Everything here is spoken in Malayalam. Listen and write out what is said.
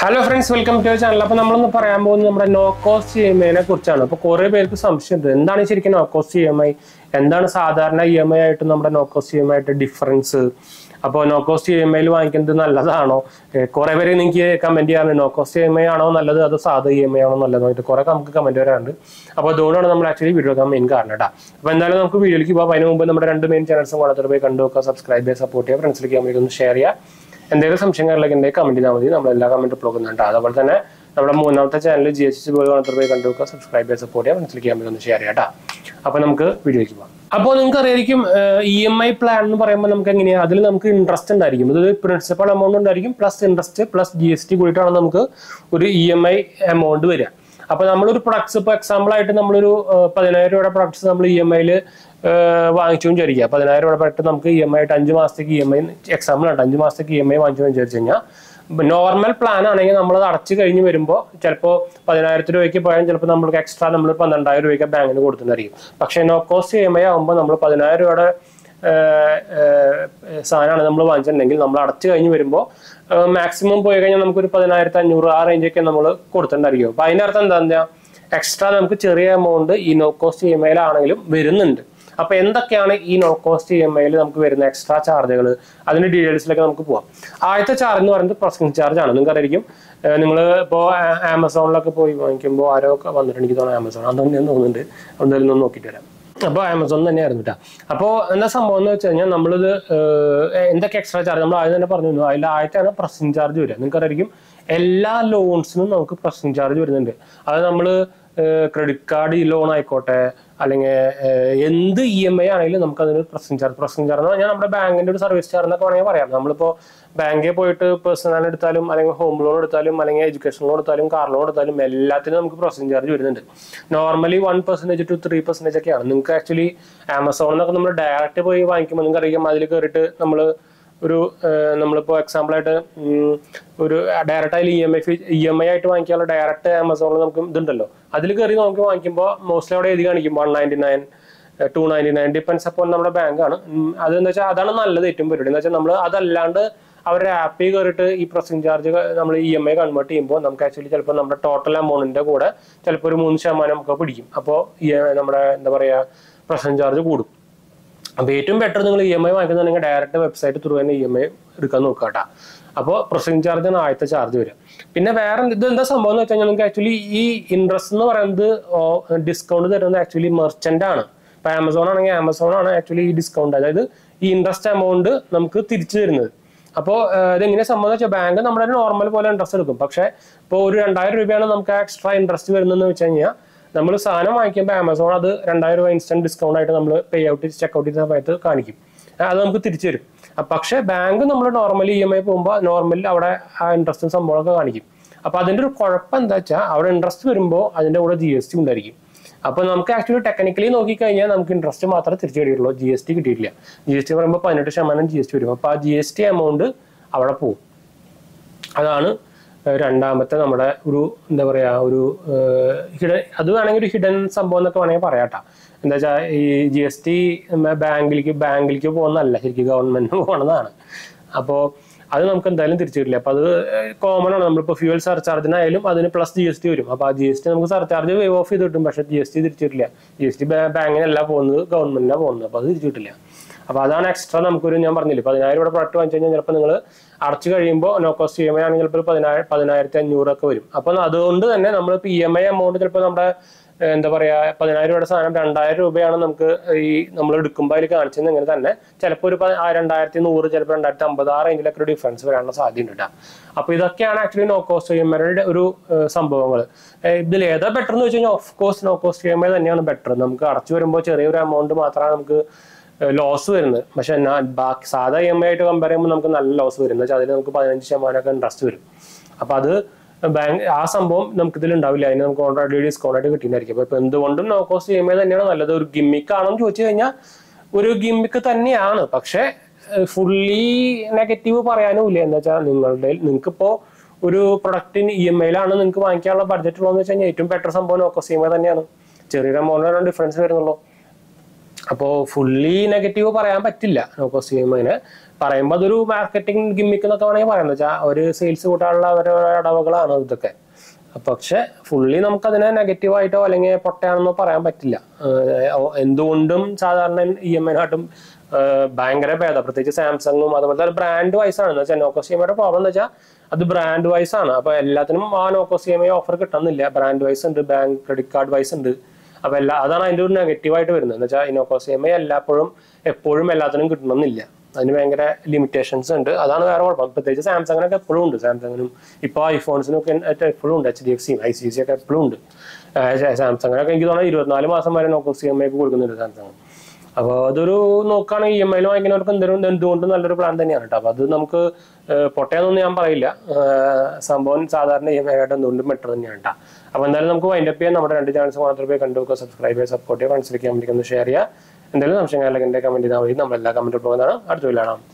hello friends welcome to channel അപ്പോൾ നമ്മളൊന്ന് പറയാൻ പോകുന്നത് നമ്മുടെ നോ കോസ്റ്റ് ഇ എം ഐനെ കുറിച്ചാണ് അപ്പോൾ കുറേ പേർക്ക് സംശയമുണ്ട് എന്താണ് ശരിക്കും no cost E M I എന്താണ് സാധാരണ ഇ എം ഐ ആയിട്ട് നമ്മുടെ no cost E M I ആയിട്ട് ഡിഫറൻസ് അപ്പോൾ നോ കോസ്റ്റ് ഇ എം ഐയിൽ വാങ്ങിക്കുന്നത് നല്ലതാണോ ഏഹ് കുറേ പേര് എനിക്ക് കമന്റ് ചെയ്യാറുണ്ട് no cost E M I ആണോ നല്ലത് അതോ സാധാ ഇ എം ഐ ആണോ നല്ലത് ഇത് കുറേ നമുക്ക് കമന്റ് വരാറുണ്ട് അപ്പോൾ അതുകൊണ്ടാണ് നമ്മൾ ആക്ച്വലി വീഡിയോ എടുക്കാൻ മെയിൻ കാരണം കേട്ടോ അപ്പോൾ എന്തായാലും നമുക്ക് വീഡിയോയിലേക്ക് പോകാം അതിന് മുമ്പ് നമ്മുടെ രണ്ട് മെയിൻ ചാനൽസും കൂടെ പോയി കണ്ടു നോക്കുക സബ്സ്ക്രൈബ് ചെയ്യുക സപ്പോർട്ട് ചെയ്യുക ഫ്രണ്ട്സിലേക്ക് നമുക്ക് ഒന്ന് ഷെയർ ചെയ്യുക എന്തെങ്കിലും സംശയങ്ങളിലേക്ക് എന്തെങ്കിലും കമന്റ് ചെയ്താൽ മതി നമ്മൾ എല്ലാ കമന്റ് പോകുന്നുണ്ട് അതുപോലെ തന്നെ നമ്മുടെ മൂന്നാമത്തെ ചാനൽ ജി എച്ച് പോയി കാണാത്ത പോയി കണ്ടു നോക്കുക സബ്സ്ക്രൈബ് ചെയ്യുക സപ്പോർട്ട് ചെയ്യുക മനസ്സിലേക്ക് കമന്റ് ഒന്ന് ഷെയർ ചെയ്യാം അപ്പൊ നമുക്ക് വീഡിയോയിലേക്ക് പോകാം അപ്പോൾ നിങ്ങൾക്ക് അറിയായിരിക്കും ഇ എം ഐ പ്ലാൻ എന്ന് പറയുമ്പോൾ നമുക്ക് എങ്ങനെയാണ് അതിൽ നമുക്ക് ഇൻട്രസ്റ്റ് ഉണ്ടായിരിക്കും ഇത് പ്രിൻസിപ്പൽ എമൗണ്ട് ഉണ്ടായിരിക്കും plus interest plus G S T കൂടിയിട്ടാണ് നമുക്ക് ഒരു ഇ എം ഐ എമൗണ്ട് വരിക അപ്പൊ നമ്മളൊരു പ്രൊഡക്ട്സ് ഇപ്പൊ എക്സാമ്പിൾ ആയിട്ട് നമ്മളൊരു ഏഹ്, പതിനായിരം രൂപയുടെ പ്രൊഡക്ട്സ് നമ്മൾ ഇ എം ഐയിൽ വാങ്ങിച്ചു വിചാരിക്കുക പതിനായിരം രൂപയുടെ പ്രൊഡക്റ്റ് നമുക്ക് ഇ എം ഐ ആയിട്ട് അഞ്ച് മാസത്തേക്ക് ഇ എം ഐ എക്സാമ്പിൾ ആണ് അഞ്ച് മാസത്തേക്ക് ഇ എം ഐ വാങ്ങിച്ചു വിചാരിച്ചു കഴിഞ്ഞാൽ നോർമൽ പ്ലാൻ ആണെങ്കിൽ നമ്മൾ അത് അടച്ചു കഴിഞ്ഞ് വരുമ്പോൾ ചിലപ്പോൾ പതിനായിരത്തി രൂപയ്ക്ക് പോയാൽ ചിലപ്പോൾ നമ്മൾക്ക് എക്സ്ട്രാ നമ്മൾ പന്ത്രണ്ടായിരം രൂപയ്ക്ക് ബാങ്കിന് കൊടുത്തിട്ടുണ്ടായിരിക്കും പക്ഷേ no cost E M I ആകുമ്പോൾ നമ്മൾ പതിനായിരം രൂപയുടെ ഏഹ്, ഏഹ്, സാധനമാണ് നമ്മൾ വാങ്ങിച്ചിട്ടുണ്ടെങ്കിൽ നമ്മൾ അടച്ചു കഴിഞ്ഞ് വരുമ്പോൾ മാക്സിമം പോയി കഴിഞ്ഞാൽ നമുക്കൊരു പതിനായിരത്തി അഞ്ഞൂറ് ആ റേഞ്ചൊക്കെ നമ്മൾ കൊടുത്തിട്ടുണ്ടായിരിക്കും അപ്പൊ അതിന്റെ അർത്ഥം എന്താ എക്സ്ട്രാ നമുക്ക് ചെറിയ എമൗണ്ട് ഈ നോ കോസ്റ്റ് ഇ എം ഐയിലാണെങ്കിലും വരുന്നുണ്ട് അപ്പൊ എന്തൊക്കെയാണ് ഈ നോ കോസ്റ്റ് ഇ എം ഐയിൽ നമുക്ക് വരുന്ന എക്സ്ട്രാ ചാർജുകൾ അതിന്റെ ഡീറ്റെയിൽസിലേക്ക് നമുക്ക് പോവാം ആദ്യത്തെ ചാർജ് എന്ന് പറയുന്നത് പ്രോസസിംഗ് ചാർജ് ആണ് നിങ്ങൾക്ക് അറിയാം നിങ്ങൾ ഇപ്പോൾ ആമസോണിലൊക്കെ പോയി വാങ്ങിക്കുമ്പോൾ ആരോ ഒക്കെ വന്നിട്ട് എനിക്ക് തോന്നുന്നു ആമസോൺ അതൊന്നും ഞാൻ തോന്നുന്നുണ്ട് എന്തായാലും ഒന്ന് നോക്കിയിട്ട് വരാം അപ്പോൾ ആമസോൺ തന്നെയായിരുന്നു കേട്ടോ അപ്പോൾ എന്താ സംഭവം എന്ന് വെച്ച് കഴിഞ്ഞാൽ നമ്മളിത് ഏഹ്, എന്തൊക്കെ എക്സ്ട്രാ ചാർജ് നമ്മൾ ആദ്യം തന്നെ പറഞ്ഞു അതിൽ ആയിട്ടാണ് പ്രൊസസിംഗ് ചാർജ് വരിക നിങ്ങൾക്കറിയാം എല്ലാ ലോൺസിനും നമുക്ക് പ്രൊസസിംഗ് ചാർജ് വരുന്നുണ്ട് അത് നമ്മൾ ക്രെഡിറ്റ് കാർഡ് ലോൺ ആയിക്കോട്ടെ അല്ലെങ്കിൽ ഏഹ്, എന്ത് ഇ എം ഐ ആണെങ്കിലും നമുക്ക് അതിന് പ്രൊസസിംഗ് ചാർജ് പ്രൊസസിംഗ് ചാർജ് എന്ന് പറഞ്ഞാൽ നമ്മുടെ ബാങ്കിന്റെ ഒരു സർവീസ് ചാർജ് എന്നൊക്കെ വേണമെങ്കിൽ പറയാം നമ്മളിപ്പോൾ ബാങ്കിൽ പോയിട്ട് പേഴ്സണൽ എടുത്താലും അല്ലെങ്കിൽ ഹോം ലോൺ എടുത്താലും അല്ലെങ്കിൽ എഡ്യൂക്കേഷൻ ലോൺ എടുത്താലും കാർ ലോൺ എടുത്താലും എല്ലാത്തിനും നമുക്ക് പ്രൊസസിംഗ് ചാർജ് വരുന്നുണ്ട് normally one percentage two three percentage ഒക്കെയാണ് നിങ്ങൾക്ക് ആക്ച്വലി ആമസോണിൽ നിന്നൊക്കെ നമ്മൾ ഡയറക്റ്റ് പോയി വാങ്ങിക്കുമ്പോൾ നിങ്ങൾക്ക് അറിയാം അതിൽ കയറിയിട്ട് നമ്മൾ ഒരു ഏഹ്, നമ്മളിപ്പോ എക്സാമ്പിൾ ആയിട്ട് ഉം, ഒരു ഡയറക്റ്റ് അതിൽ E M I E M I ആയിട്ട് വാങ്ങിക്കാനുള്ള ഡയറക്റ്റ് ആമസോണിൽ നമുക്ക് ഇതുണ്ടല്ലോ അതിൽ കയറി നമുക്ക് വാങ്ങിക്കുമ്പോൾ മോസ്റ്റ്ലി അവിടെ എഴുതി കാണിക്കും one ninety nine to ninety nine depends അപ്പോൾ നമ്മുടെ ബാങ്കാണ് അതെന്ന് വെച്ചാൽ അതാണ് നല്ലത് ഏറ്റവും പരിപാടി എന്ന് വെച്ചാൽ നമ്മൾ അതല്ലാണ്ട് അവരുടെ ആപ്പിൽ കയറിയിട്ട് ഈ പ്രൊസസിംഗ് ചാർജ് നമ്മൾ ഇ എം ഐ കൺവേർട്ട് ചെയ്യുമ്പോൾ നമുക്ക് ആക്ച്വലി ചിലപ്പോൾ നമ്മുടെ ടോട്ടൽ എമൗണ്ടിന്റെ കൂടെ ചിലപ്പോൾ ഒരു മൂന്ന് ശതമാനം ഒക്കെ പിടിക്കും അപ്പോൾ നമ്മുടെ എന്താ പറയുക പ്രൊസസിംഗ് ചാർജ് കൂടും അപ്പോൾ ഏറ്റവും ബെറ്റർ നിങ്ങൾ ഇ എം ഐ വാങ്ങിക്കുന്നുണ്ടെങ്കിൽ ഡയറക്റ്റ് വെബ്സൈറ്റ് ത്രൂ തന്നെ ഇ എം ഐ എടുക്കാൻ നോക്കുക കേട്ടോ അപ്പോൾ പ്രൊസസിംഗ് ചാർജ് ആണ് ആദ്യത്തെ ചാർജ് വരിക പിന്നെ വേറെ ഇത് എന്താ സംഭവം എന്ന് വെച്ച് കഴിഞ്ഞാൽ നിങ്ങൾക്ക് ആക്ച്വലി ഈ ഇൻട്രസ്റ്റ് എന്ന് പറയുന്നത് ഡിസ്കൗണ്ട് തരുന്നത് ആക്ച്വലി മെർച്ചന്റ് ആണ് ഇപ്പൊ ആമസോൺ ആണെങ്കിൽ ആമസോൺ ആണ് ആക്ച്വലി ഈ ഡിസ്കൗണ്ട് അതായത് ഈ ഇൻട്രസ്റ്റ് എമൗണ്ട് നമുക്ക് തിരിച്ചു തരുന്നത് അപ്പോൾ ഇതെങ്ങനെ സംഭവം വെച്ചാൽ ബാങ്ക് നമ്മുടെ നോർമൽ പോലെ ഇൻട്രസ്റ്റ് എടുക്കും പക്ഷേ ഇപ്പോൾ ഒരു രണ്ടായിരം രൂപയാണ് നമുക്ക് എക്സ്ട്രാ ഇൻട്രസ്റ്റ് വരുന്നതെന്ന് വെച്ച് കഴിഞ്ഞാൽ നമ്മൾ സാധനം വാങ്ങിക്കുമ്പോൾ ആമസോൺ അത് രണ്ടായിരം രൂപ ഇൻസ്റ്റന്റ് ഡിസ്കൗണ്ട് ആയിട്ട് നമ്മൾ പേ ഔട്ട് ചെക്ക് ഔട്ട് ചെയ്ത സമയത്ത് കാണിക്കും ആ, അത് നമുക്ക് തിരിച്ചു തരും അപ്പൊ പക്ഷേ ബാങ്ക് നമ്മൾ നോർമലി ഇ എം ഐ പോകുമ്പോൾ നോർമലി അവിടെ ആ ഇൻട്രസ്റ്റും സംഭവമൊക്കെ കാണിക്കും അപ്പൊ അതിന്റെ ഒരു കുഴപ്പം എന്താ വെച്ചാൽ അവിടെ ഇൻട്രസ്റ്റ് വരുമ്പോൾ അതിന്റെ കൂടെ ജി എസ് ടി ഉണ്ടായിരിക്കും അപ്പൊ നമുക്ക് ആക്ച്വലി ടെക്നിക്കലി നോക്കിക്കഴിഞ്ഞാൽ നമുക്ക് ഇൻട്രസ്റ്റ് മാത്രമേ തിരിച്ചു കിട്ടിയിട്ടുള്ളൂ ജി എസ് ടി കിട്ടിയിട്ടില്ല ജി എസ് ടി പറയുമ്പോൾ പതിനെട്ട് ശതമാനം ജി എസ് ടി വരും അപ്പൊ ആ ജി എസ് ടി എമൗണ്ട് അവിടെ പോകും അതാണ് ഏഹ് രണ്ടാമത്തെ നമ്മുടെ ഒരു എന്താ പറയാ ഒരു ഹിഡൻ അത് വേണമെങ്കിൽ ഒരു ഹിഡൻ സംഭവം എന്നൊക്കെ വേണമെങ്കിൽ പറയാട്ടാ എന്താ വെച്ചാൽ ഈ ജി എസ് ടി ബാങ്കിലേക്ക് ബാങ്കിലേക്ക് പോകുന്നതല്ല ശരിക്കും ഗവൺമെന്റിന് പോകുന്നതാണ് അപ്പോൾ അത് നമുക്ക് എന്തായാലും തിരിച്ചു കിട്ടില്ല അപ്പൊ അത് കോമൺ ആണ് നമ്മളിപ്പോൾ ഫ്യൂവൽ സർചാർജിനായാലും അതിന് പ്ലസ് ജി എസ് ടി വരും അപ്പൊ ആ ജി എസ് ടി നമുക്ക് സർചാർജ് വേവ് ഓഫ് ചെയ്ത് കിട്ടും പക്ഷേ ജി എസ് ടി തിരിച്ചു കിട്ടില്ല ജി എസ് ടി ബാങ്കിനല്ല പോകുന്നത് ഗവൺമെന്റിനാണ് പോകുന്നത് അപ്പൊ അത് തിരിച്ചു കിട്ടില്ല അപ്പൊ അതാണ് എക്സ്ട്രാ നമുക്കൊരു ഞാൻ പറഞ്ഞില്ലേ പതിനായിരം രൂപ പ്രൊഡക്റ്റ് വാങ്ങിച്ചു കഴിഞ്ഞാൽ ചിലപ്പോൾ നിങ്ങൾ അടച്ചു കഴിയുമ്പോൾ no cost E M I ആണെങ്കിൽ ചിലപ്പോൾ ഒരു പതിനായിരം പതിനായിരത്തി അഞ്ഞൂറൊക്കെ വരും അപ്പൊ അതുകൊണ്ട് തന്നെ നമ്മളിപ്പോൾ ഇ എം ഐ എമൗണ്ട് ചിലപ്പോൾ നമ്മുടെ ഏഹ്, എന്താ പറയാ പതിനായിരം രൂപയുടെ സാധനം രണ്ടായിരം രൂപയാണ് നമുക്ക് ഈ നമ്മൾ എടുക്കുമ്പോൾ അതിൽ കാണിച്ചതെങ്കിൽ തന്നെ ചിലപ്പോൾ ഒരു പ- ആ രണ്ടായിരത്തി നൂറ് ചിലപ്പോൾ രണ്ടായിരത്തി അമ്പത് ആ റേഞ്ചിലൊക്കെ ഒരു ഡിഫറൻസ് വരാനുള്ള സാധ്യത ഉണ്ട് അപ്പൊ ഇതൊക്കെയാണ് actually no cost E M ഐയുടെ ഒരു സംഭവങ്ങൾ ഇതിൽ ഏതാ ബെറ്റർ എന്ന് വെച്ച് കഴിഞ്ഞാൽ of course no cost E M I തന്നെയാണ് ബെറ്റർ നമുക്ക് അടച്ചു വരുമ്പോൾ ചെറിയൊരു എമൗണ്ട് മാത്രമാണ് നമുക്ക് ലോസ് വരുന്നത് പക്ഷെ എന്നാ ബാക്കി സാധാ ഇ എം ഐ ആയിട്ട് കമ്പയർ ചെയ്യുമ്പോൾ നമുക്ക് നല്ല ലോസ് വരും എന്ന് വെച്ചാൽ അതിൽ നമുക്ക് പതിനഞ്ച് ശതമാനമൊക്കെ ഇൻട്രസ്റ്റ് വരും അപ്പൊ അത് ബാങ്ക് ആ സംഭവം നമുക്ക് ഇതിൽ ഉണ്ടാവില്ല അതിന് നമുക്ക് ഓൾറെഡി ഡിസ്കൗണ്ട് ആയിട്ട് കിട്ടിയിട്ടുണ്ടായിരിക്കും അപ്പൊ എന്തുകൊണ്ടും no cost E M I തന്നെയാണ് നല്ലത് ഒരു ഗിമ്മിക്ക് ആണോ എന്ന് ചോദിച്ചു കഴിഞ്ഞാൽ ഒരു ഗിമ്മിക്ക് തന്നെയാണ് പക്ഷെ ഫുള്ളി നെഗറ്റീവ് പറയാനും ഇല്ല എന്താ വെച്ചാൽ നിങ്ങളുടെ നിങ്ങൾക്കിപ്പോ ഒരു പ്രൊഡക്റ്റിന് ഇ എം ഐയിലാണ് നിങ്ങൾക്ക് വാങ്ങിക്കാനുള്ള ബഡ്ജറ്റ് ഉള്ളതെന്ന് വെച്ച് കഴിഞ്ഞാൽ ഏറ്റവും ബെറ്റർ സംഭവം no cost E M I തന്നെയാണ് ചെറിയൊരു എമൗണ്ടിലാണ് ഡിഫറൻസ് വരുന്നുള്ളൂ അപ്പോൾ ഫുള്ളി നെഗറ്റീവ് പറയാൻ പറ്റില്ല നോ കോസ്റ്റ് ഇ എം ഐനെ പറയുമ്പോൾ അതൊരു മാർക്കറ്റിംഗ് ഗിമ്മിക്ക് എന്നൊക്കെ വേണമെങ്കിൽ പറയാം എന്ന് വെച്ചാൽ ഒരു സെയിൽസ് കൂട്ടാനുള്ള അവരുടെ അടവുകളാണ് ഇതൊക്കെ പക്ഷെ ഫുള്ളി നമുക്കതിനെ നെഗറ്റീവായിട്ടോ അല്ലെങ്കിൽ പൊട്ടയാണെന്നോ പറയാൻ പറ്റില്ല ഏഹ് എന്തുകൊണ്ടും സാധാരണ ഇ എം ഐനായിട്ടും ഭയങ്കര ഭേദം പ്രത്യേകിച്ച് സാംസങ്ങും അതുപോലെ തന്നെ ബ്രാൻഡ് വൈസ് ആണ് എന്ന് വെച്ചാൽ നോക്കോ സി എം ഐയുടെ പ്രോബ്ലം എന്ന് വെച്ചാൽ അത് ബ്രാൻഡ് വൈസ് ആണ് അപ്പൊ എല്ലാത്തിനും ആ no cost E M I offer കിട്ടുന്നില്ല ബ്രാൻഡ് വൈസ് ഉണ്ട് ബാങ്ക് ക്രെഡിറ്റ് കാർഡ് വൈസ് ഉണ്ട് അപ്പൊ എല്ലാ അതാണ് അതിന്റെ ഒരു നെഗറ്റീവ് ആയിട്ട് വരുന്നത് എന്ന് വെച്ചാൽ ഇനോക്കോ സി എം ഐ എല്ലാപ്പോഴും എപ്പോഴും എല്ലാത്തിനും കിട്ടണമെന്നില്ല അതിന് ഭയങ്കര ലിമിറ്റേഷൻസ് ഉണ്ട് അതാണ് വേറെ കുഴപ്പം പ്രത്യേകിച്ച് സാംസങ്ങിനൊക്കെ എപ്പോഴും ഉണ്ട് സാംസങ്ങിനും ഇപ്പോൾ ഐഫോൺസിനും ഒക്കെ എപ്പോഴും ഉണ്ട് എച്ച് ഡി എഫ് സിയും ഐ സി സി ഒക്കെ എപ്പോഴും ഉണ്ട് സാംസങ്ങിനൊക്കെ എനിക്ക് തോന്നുന്നത് ഇരുപത്തിനാല് മാസം വരെ നോക്കോ സി എം ഐ ഒക്കെ കൊടുക്കുന്നുണ്ട് സാംസങ് അപ്പോൾ അതൊരു നോക്കുകയാണെങ്കിൽ ഇ എം ഐയിൽ വാങ്ങിക്കുന്നവർക്ക് എന്തെങ്കിലും എന്തുകൊണ്ടും നല്ലൊരു പ്ലാൻ തന്നെയാണ് കേട്ടോ അപ്പോൾ അത് നമുക്ക് ഏഹ്, പൊട്ടയാന്നൊന്നും ഞാൻ പറയില്ല ഏഹ്, സംഭവം സാധാരണ ഇ എം ഐ ആയിട്ട് എന്തുകൊണ്ടും ബെറ്റർ തന്നെയാണ് കേട്ടോ അപ്പോൾ എന്തായാലും നമുക്ക് വൈൻഡപ്പ് ചെയ്യാൻ നമ്മുടെ രണ്ട് ചാനൽസ് മാത്രമേ പോയി കണ്ടു നോക്കുക സബ്സ്ക്രൈബ് ചെയ്യുക സപ്പോർട്ട് ചെയ്യുക ഫ്രണ്ട്സിലേക്ക് കമൻറ്റ് ഒന്ന് ഷെയർ ചെയ്യുക എന്തെങ്കിലും സംശയങ്ങളിലേക്ക് എൻ്റെ കമൻറ്റ് ചെയ്താൽ മതി നമ്മളെല്ലാ കമൻറ്റും പോകുന്നതാണ് അടുത്ത വീട്ടിലാണ്